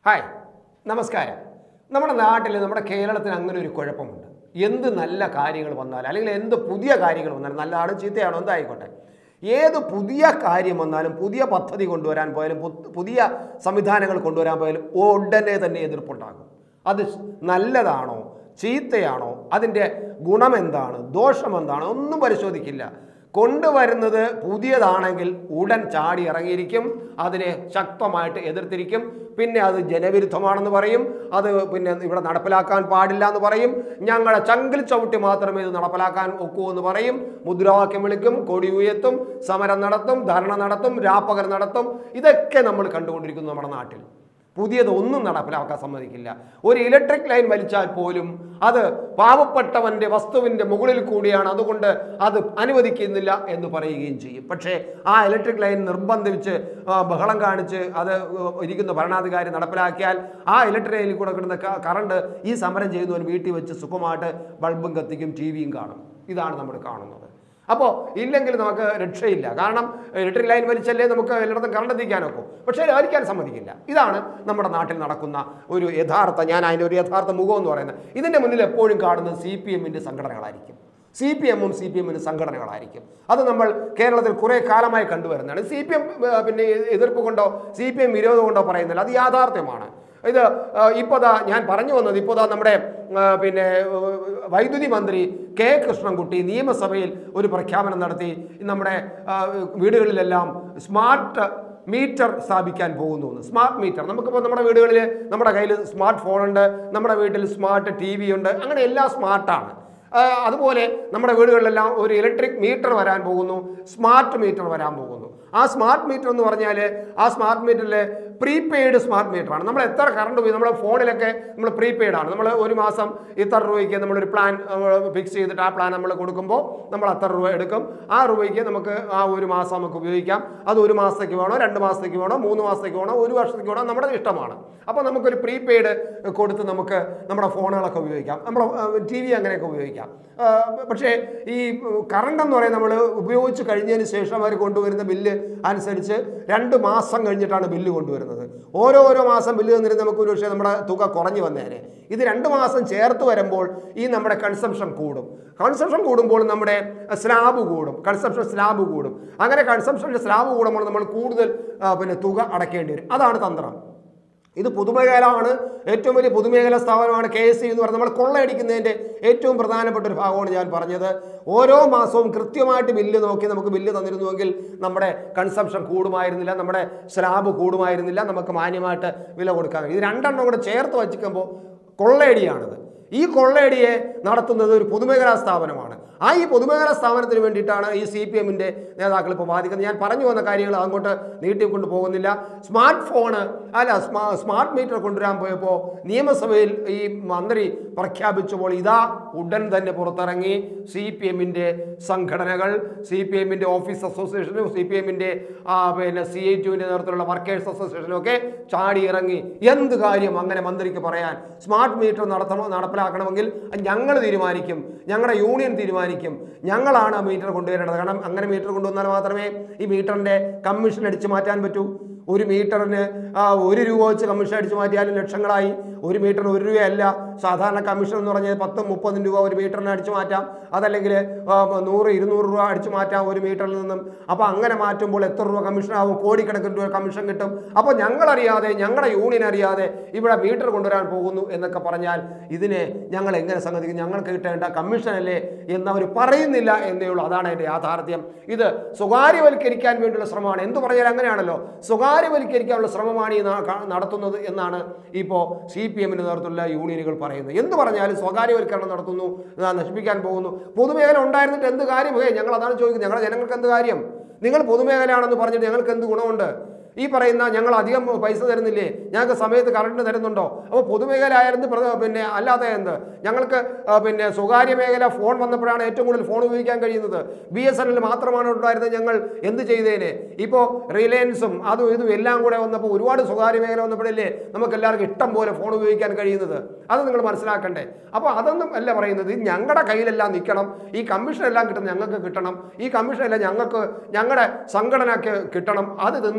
Hi നമസ്കാരം നമ്മുടെ നാട്ടിൽ നമ്മുടെ കേരളത്തിന് അങ്ങനെ ഒരു കുഴപ്പമുണ്ട് എന്ത് നല്ല കാര്യങ്ങൾ വന്നാലും അല്ലെങ്കിൽ എന്ത് പുതിയ കാര്യങ്ങൾ വന്നാലും നല്ലതാണോ ചീത്തയാണോ എന്തായിക്കോട്ടെ ഏത് പുതിയ കാര്യം വന്നാലും പുതിയ പദ്ധതി കൊണ്ടുവരാൻ പോയാലും പു- പുതിയ സംവിധാനങ്ങൾ കൊണ്ടുവരാൻ പോയാലും ഉടനെ തന്നെ എതിർപ്പുണ്ടാകും അത് നല്ലതാണോ ചീത്തയാണോ അതിൻ്റെ ഗുണമെന്താണ് ദോഷമെന്താണ് ഒന്നും പരിശോധിക്കില്ല കൊണ്ടുവരുന്നത് പുതിയതാണെങ്കിൽ ഉടൻ ചാടി ഇറങ്ങിയിരിക്കും അതിനെ ശക്തമായിട്ട് എതിർത്തിരിക്കും പിന്നെ അത് ജനവിരുദ്ധമാണെന്ന് പറയും അത് പിന്നെ ഇവിടെ നടപ്പിലാക്കാൻ പാടില്ല എന്ന് പറയും ഞങ്ങളുടെ ചങ്കിൽ ചവിട്ടി മാത്രമേ ഇത് നടപ്പിലാക്കാൻ ഒക്കൂ എന്ന് പറയും മുദ്രാവാക്യം വിളിക്കും കൊടി ഉയർത്തും സമരം നടത്തും ധർണ നടത്തും രാപ്പകൽ നടത്തും ഇതൊക്കെ നമ്മൾ കണ്ടുകൊണ്ടിരിക്കുന്നു നമ്മുടെ നാട്ടിൽ പുതിയതൊന്നും നടപ്പിലാക്കാൻ സമ്മതിക്കില്ല ഒരു ഇലക്ട്രിക് ലൈൻ വലിച്ചാൽ പോലും അത് പാവപ്പെട്ടവന്റെ വസ്തുവിന്റെ മുകളിൽ കൂടിയാണ് അതുകൊണ്ട് അത് അനുവദിക്കുന്നില്ല എന്ന് പറയുകയും ചെയ്യും പക്ഷേ ആ ഇലക്ട്രിക് ലൈൻ നിർബന്ധിച്ച് ആ, ബഹളം കാണിച്ച് അത് ഇരിക്കുന്ന ഭരണാധികാരി നടപ്പിലാക്കിയാൽ ആ ഇലക്ട്രിക് ലൈനിൽ കൂടെ കിടന്ന ക- കറണ്ട് ഈ സമരം ചെയ്യുന്നവൻ വീട്ടിൽ വെച്ച് സുഖമായിട്ട് ബൾബും കത്തിക്കും ടി വിയും കാണും ഇതാണ് നമ്മൾ കാണുന്നത് അപ്പോൾ ഇല്ലെങ്കിൽ നമുക്ക് രക്ഷയില്ല കാരണം ഇലക്ട്രിക് ലൈൻ വലിച്ചല്ലേ നമുക്ക് എല്ലായിടത്തും കറണ്ട് എത്തിക്കാനൊക്കും പക്ഷേ വലിക്കാൻ സമ്മതിക്കില്ല ഇതാണ് നമ്മുടെ നാട്ടിൽ നടക്കുന്ന ഒരു യഥാർത്ഥ ഞാൻ അതിൻ്റെ ഒരു യഥാർത്ഥ മുഖം എന്ന് പറയുന്നത് ഇതിൻ്റെ മുന്നിൽ എപ്പോഴും കാണുന്നത് സി പി എമ്മിൻ്റെ സംഘടനകളായിരിക്കും സി പി എമ്മും സി പി എമ്മിന് സംഘടനകളായിരിക്കും അത് നമ്മൾ കേരളത്തിൽ കുറേ കാലമായി കണ്ടുവരുന്നതാണ് സി പി എം പിന്നെ എതിർപ്പ് കൊണ്ടോ സി പി എം വിരോധം കൊണ്ടോ പറയുന്നില്ല അത് യാഥാർത്ഥ്യമാണ് ഇത് ഇപ്പോൾ ദാ ഞാൻ പറഞ്ഞു വന്നത് ഇപ്പോൾ ദാ നമ്മുടെ ആ, പിന്നെ ആ, വൈദ്യുതി മന്ത്രി കെ കൃഷ്ണൻകുട്ടി നിയമസഭയിൽ ഒരു പ്രഖ്യാപനം നടത്തി നമ്മുടെ ആ, വീടുകളിലെല്ലാം സ്മാർട്ട് മീറ്റർ സ്ഥാപിക്കാൻ പോകുന്നു എന്ന്. സ്മാർട്ട് മീറ്റർ നമുക്കിപ്പോൾ നമ്മുടെ വീടുകളിൽ നമ്മുടെ കയ്യിൽ സ്മാർട്ട് ഫോണുണ്ട് നമ്മുടെ വീട്ടിൽ സ്മാർട്ട് ടി വി ഉണ്ട് അങ്ങനെ എല്ലാം സ്മാർട്ടാണ് ആ, അതുപോലെ നമ്മുടെ വീടുകളിലെല്ലാം ഒരു ഇലക്ട്രിക് മീറ്റർ വരാൻ പോകുന്നു സ്മാർട്ട് മീറ്റർ വരാൻ പോകുന്നു ആ സ്മാർട്ട് മീറ്റർ എന്ന് പറഞ്ഞാൽ ആ സ്മാർട്ട് മീറ്ററിൽ പ്രീപെയ്ഡ് സ്മാർട്ട് മീറ്ററാണ് നമ്മൾ എത്ര കറണ്ട് പോയി നമ്മുടെ ഫോണിലൊക്കെ നമ്മൾ പ്രീപെയ്ഡ് ആണ് നമ്മൾ ഒരു മാസം ഇത്ര രൂപയ്ക്ക് നമ്മളൊരു പ്ലാൻ ഫിക്സ് ചെയ്തിട്ട് ആ പ്ലാൻ നമ്മൾ കൊടുക്കുമ്പോൾ നമ്മൾ അത്ര രൂപ എടുക്കും ആ രൂപയ്ക്ക് നമുക്ക് ആ ഒരു മാസം നമുക്ക് ഉപയോഗിക്കാം അത് ഒരു മാസത്തേക്ക് വേണോ രണ്ട് മാസത്തേക്ക് വേണോ മൂന്ന് മാസത്തേക്ക് വേണോ ഒരു വർഷത്തേക്ക് വേണോ നമ്മുടെ ഇഷ്ടമാണ് അപ്പോൾ നമുക്കൊരു പ്രീപെയ്ഡ് കൊടുത്ത് നമുക്ക് നമ്മുടെ ഫോണുകളൊക്കെ ഉപയോഗിക്കാം നമ്മുടെ ടി വി അങ്ങനെയൊക്കെ ഉപയോഗിക്കാം ആ, പക്ഷേ ഈ കറണ്ട് എന്ന് പറയുന്നത് നമ്മൾ ഉപയോഗിച്ച് കഴിഞ്ഞതിന് ശേഷം അവർ കൊണ്ടുവരുന്ന ബില്ല് അനുസരിച്ച് രണ്ട് മാസം കഴിഞ്ഞിട്ടാണ് ബില്ല് കൊണ്ടുവരുന്നത് ഓരോ ഓരോ മാസം ബില്ല് തന്നിരുന്ന നമുക്ക് ഒരു പക്ഷേ നമ്മുടെ തുക കുറഞ്ഞു വന്നേനെ ഇത് രണ്ട് മാസം ചേർത്ത് വരുമ്പോൾ ഈ നമ്മുടെ കൺസംഷൻ കൂടും കൺസംഷൻ കൂടുമ്പോൾ നമ്മുടെ സ്ലാബ് കൂടും കൺസംഷൻ സ്ലാബ് കൂടും അങ്ങനെ കൺസംഷൻ്റെ സ്ലാബ് കൂടുമ്പോൾ നമ്മൾ കൂടുതൽ ആ, പിന്നെ തുക അടയ്ക്കേണ്ടി വരും അതാണ് തന്ത്രം ഇത് പൊതുമേഖലയാണ് ഏറ്റവും വലിയ പൊതുമേഖലാ സ്ഥാപനമാണ് കെ എസ് സി എന്ന് പറയുന്നത് നമ്മൾ കൊള്ളയടിക്കുന്നതിൻ്റെ ഏറ്റവും പ്രധാനപ്പെട്ട ഒരു ഭാഗമാണ് ഞാൻ പറഞ്ഞത് ഓരോ മാസവും കൃത്യമായിട്ട് ബില്ല് നോക്കി നമുക്ക് ബില്ല് തന്നിരുന്നുവെങ്കിൽ നമ്മുടെ കൺസംഷൻ കൂടുമായിരുന്നില്ല നമ്മുടെ സ്ലാബ് കൂടുമായിരുന്നില്ല നമുക്ക് മാന്യമായിട്ട് വില കൊടുക്കാൻ കഴിയും ഇത് രണ്ടെണ്ണം കൂടെ ചേർത്ത് വച്ചിക്കുമ്പോൾ കൊള്ളയടിയാണിത് ഈ കൊള്ളയടിയെ നടത്തുന്നത് ഒരു പൊതുമേഖലാ സ്ഥാപനമാണ് ആ ഈ പൊതുമേഖലാ സ്ഥാപനത്തിന് വേണ്ടിയിട്ടാണ് ഈ സി പി എമ്മിൻ്റെ നേതാക്കൾ ഇപ്പോൾ വാദിക്കുന്നത് ഞാൻ പറഞ്ഞു വന്ന കാര്യങ്ങൾ അങ്ങോട്ട് നീട്ടിക്കൊണ്ട് പോകുന്നില്ല സ്മാർട്ട് ഫോണ് അല്ല സ്മാ സ്മാർട്ട് മീറ്റർ കൊണ്ടുവരാൻ പോയപ്പോൾ നിയമസഭയിൽ ഈ മന്ത്രി പ്രഖ്യാപിച്ചപ്പോൾ ഇതാ ഉടൻ തന്നെ പുറത്തിറങ്ങി സി പി എമ്മിൻ്റെ സംഘടനകൾ സി പി എമ്മിൻ്റെ ഓഫീസ് അസോസിയേഷനും സി പി എമ്മിൻ്റെ പിന്നെ സി ഐ ടുവിൻ്റെ നേതൃത്വത്തിലുള്ള വർക്കേഴ്സ് അസോസിയേഷനും ഒക്കെ ചാടി ഇറങ്ങി എന്ത് കാര്യം അങ്ങനെ മന്ത്രിക്ക് പറയാൻ സ്മാർട്ട് മീറ്റർ നടത്തണോ നടപ്പിലാക്കണമെങ്കിൽ ഞങ്ങൾ തീരുമാനിക്കും ഞങ്ങളുടെ യൂണിയൻ തീരുമാനിക്കും ഞങ്ങളാണ് ആ മീറ്റർ കൊണ്ടുവരേണ്ടത് കാരണം അങ്ങനെ മീറ്റർ കൊണ്ടുവന്നാൽ മാത്രമേ ഈ മീറ്ററിൻ്റെ കമ്മീഷൻ അടിച്ചു മാറ്റാൻ പറ്റൂ ഒരു മീറ്ററിന് ആ, ഒരു രൂപ വെച്ച് കമ്മീഷൻ അടിച്ചു മാറ്റിയാലും ലക്ഷങ്ങളായി ഒരു മീറ്ററിന് ഒരു രൂപയല്ല സാധാരണ കമ്മീഷൻ എന്ന് പറഞ്ഞാൽ പത്തും മുപ്പതും രൂപ ഒരു മീറ്ററിന് അടിച്ചു മാറ്റാം അതല്ലെങ്കിൽ ആ, നൂറ് ഇരുന്നൂറ് രൂപ അടിച്ചു മാറ്റാം ഒരു മീറ്ററിൽ നിന്നും അപ്പോൾ അങ്ങനെ മാറ്റുമ്പോൾ എത്ര രൂപ കമ്മീഷൻ ആവും കോടിക്കണക്കിന് രൂപ കമ്മീഷൻ കിട്ടും അപ്പോൾ ഞങ്ങളറിയാതെ ഞങ്ങളുടെ യൂണിയൻ അറിയാതെ ഇവിടെ മീറ്റർ കൊണ്ടുവരാൻ പോകുന്നു എന്നൊക്കെ പറഞ്ഞാൽ ഇതിനെ ഞങ്ങൾ എങ്ങനെ സംഗതിക്കും ഞങ്ങൾക്ക് കിട്ടേണ്ട കമ്മീഷനല്ലേ എന്നവർ പറയുന്നില്ല എന്നേ ഉള്ളൂ അതാണ് എൻ്റെ യാഥാർത്ഥ്യം ഇത് സ്വകാര്യവൽക്കരിക്കാൻ വേണ്ടിയുള്ള ശ്രമമാണ് എന്ത് പറഞ്ഞാൽ അങ്ങനെയാണല്ലോ സ്വകാര്യവൽക്കരിക്കാനുള്ള ശ്രമമാണ് ഈ നാ- ക- നടത്തുന്നത് എന്നാണ് ഇപ്പോൾ സി പി എമ്മിന് നേതൃത്വത്തിലുള്ള യൂണിയനുകൾ പറയുന്നത് എന്ത് പറഞ്ഞാലും സ്വകാര്യവൽക്കരണം നടത്തുന്നു ആ, നശിപ്പിക്കാൻ പോകുന്നു പൊതുമേഖല ഉണ്ടായിരുന്നിട്ട് എന്ത് കാര്യം ഹേ ഞങ്ങൾ അതാണ് ചോദിക്കുന്നത് ഞങ്ങളുടെ ജനങ്ങൾക്ക് എന്ത് കാര്യം നിങ്ങൾ പൊതുമേഖലയാണെന്ന് പറഞ്ഞിട്ട് ഞങ്ങൾക്ക് എന്ത് ഗുണമുണ്ട് ഈ പറയുന്ന ഞങ്ങൾ അധികം പൈസ തരുന്നില്ലേ ഞങ്ങൾക്ക് സമയത്ത് കറണ്ട് തരുന്നുണ്ടോ അപ്പോൾ പൊതുമേഖല ആയിരുന്നു പ്ര- പിന്നെ അല്ലാതെ എന്ത് ഞങ്ങൾക്ക് ആ, പിന്നെ സ്വകാര്യ മേഖല ഫോൺ വന്നപ്പോഴാണ് ഏറ്റവും കൂടുതൽ ഫോൺ ഉപയോഗിക്കാൻ കഴിയുന്നത് ബി എസ് എൻ എൽ മാത്രമാണ് ഉണ്ടായിരുന്നത് ഞങ്ങൾ എന്ത് ചെയ്തേനെ ഇപ്പോൾ റിലയൻസും അതും ഇതും എല്ലാം കൂടെ വന്നപ്പോൾ ഒരുപാട് സ്വകാര്യ മേഖല വന്നപ്പോഴല്ലേ നമുക്ക് എല്ലാവർക്കും ഇഷ്ടം പോലെ ഫോൺ ഉപയോഗിക്കാൻ കഴിയുന്നത് അത് നിങ്ങൾ മനസ്സിലാക്കണ്ടേ അപ്പോൾ അതൊന്നും അല്ല പറയുന്നത് ഇത് ഞങ്ങളുടെ കയ്യിലെല്ലാം നിൽക്കണം ഈ കമ്മീഷൻ എല്ലാം കിട്ടുന്നത് ഞങ്ങൾക്ക് കിട്ടണം ഈ കമ്മീഷൻ എല്ലാം ഞങ്ങൾക്ക് ഞങ്ങളുടെ സംഘടനയ്ക്ക് കിട്ടണം അത് തിന്ന് ഞങ്ങൾ വീർപ്പ്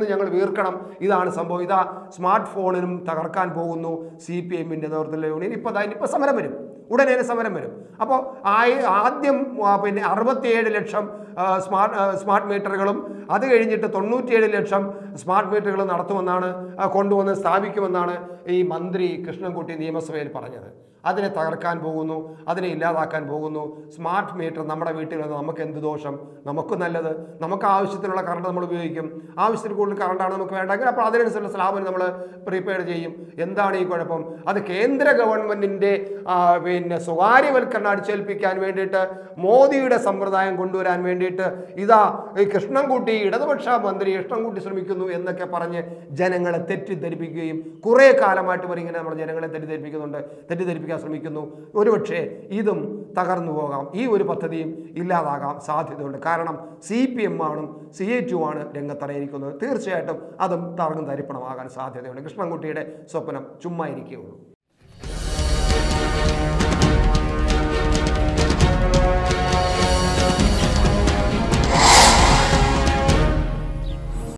തീർക്കണം ഇതാണ് സംഭവം ഇതാ സ്മാർട്ട് ഫോണിനും തകർക്കാൻ പോകുന്നു സി പി എമ്മിൻ്റെ നേതൃത്വത്തിലുള്ള യൂണിയൻ ഇപ്പോൾ ഇപ്പോൾ സമരം വരും ഉടനെ തന്നെ സമരം വരും അപ്പോൾ ആയി ആദ്യം ആ, പിന്നെ അറുപത്തിയേഴ് ലക്ഷം ആ, സ്മാർട്ട് ആ, സ്മാർട്ട് മീറ്ററുകളും അത് കഴിഞ്ഞിട്ട് തൊണ്ണൂറ്റിയേഴ് ലക്ഷം സ്മാർട്ട് മീറ്ററുകൾ നടത്തുമെന്നാണ് ആ, കൊണ്ടുവന്ന് സ്ഥാപിക്കുമെന്നാണ് ഈ മന്ത്രി കൃഷ്ണൻകുട്ടി നിയമസഭയിൽ പറഞ്ഞത് അതിനെ തകർക്കാൻ പോകുന്നു അതിനെ ഇല്ലാതാക്കാൻ പോകുന്നു സ്മാർട്ട് മീറ്റർ നമ്മുടെ വീട്ടിൽ വന്ന് നമുക്ക് എന്ത് ദോഷം നമുക്ക് നല്ലത് നമുക്ക് ആവശ്യത്തിനുള്ള കറണ്ട് നമ്മൾ ഉപയോഗിക്കും ആവശ്യത്തിൽ കൂടുതൽ കറണ്ടാണ് നമുക്ക് വേണ്ടെങ്കിൽ അപ്പോൾ അതിനനുസരിച്ചുള്ള സ്ലാബിന് നമ്മൾ പ്രീപെയ്ഡ് ചെയ്യും എന്താണ് ഈ കുഴപ്പം അത് കേന്ദ്ര ഗവൺമെൻറ്റിൻ്റെ പിന്നെ സ്വകാര്യവൽക്കരണം അടിച്ചേൽപ്പിക്കാൻ വേണ്ടിയിട്ട് മോദിയുടെ സമ്പ്രദായം കൊണ്ടുവരാൻ വേണ്ടിയിട്ട് ഇതാ ഈ കൃഷ്ണൻകുട്ടി ഇടതുപക്ഷ മന്ത്രി കൃഷ്ണൻകുട്ടി ശ്രമിക്കുന്നു എന്നൊക്കെ പറഞ്ഞ് ജനങ്ങളെ തെറ്റിദ്ധരിപ്പിക്കുകയും കുറേ കാലമായിട്ട് വരെ ഇങ്ങനെ നമ്മൾ ജനങ്ങളെ തെറ്റിദ്ധരിപ്പിക്കുന്നുണ്ട് തെറ്റിദ്ധരിപ്പിക്കാൻ ശ്രമിക്കുന്നു ഒരുപക്ഷെ ഇതും തകർന്നു പോകാം ഈ ഒരു പദ്ധതിയും ഇല്ലാതാകാൻ സാധ്യതയുണ്ട് കാരണം സി പി എം ആണും സി എ ടു ആണ് രംഗത്തിറങ്ങിയിരിക്കുന്നത് തീർച്ചയായിട്ടും അതും തറങ്ങും തരിപ്പണമാകാൻ സാധ്യതയുണ്ട് കൃഷ്ണൻകുട്ടിയുടെ സ്വപ്നം ചുമ്മാ ഇരിക്കുകയുള്ളൂ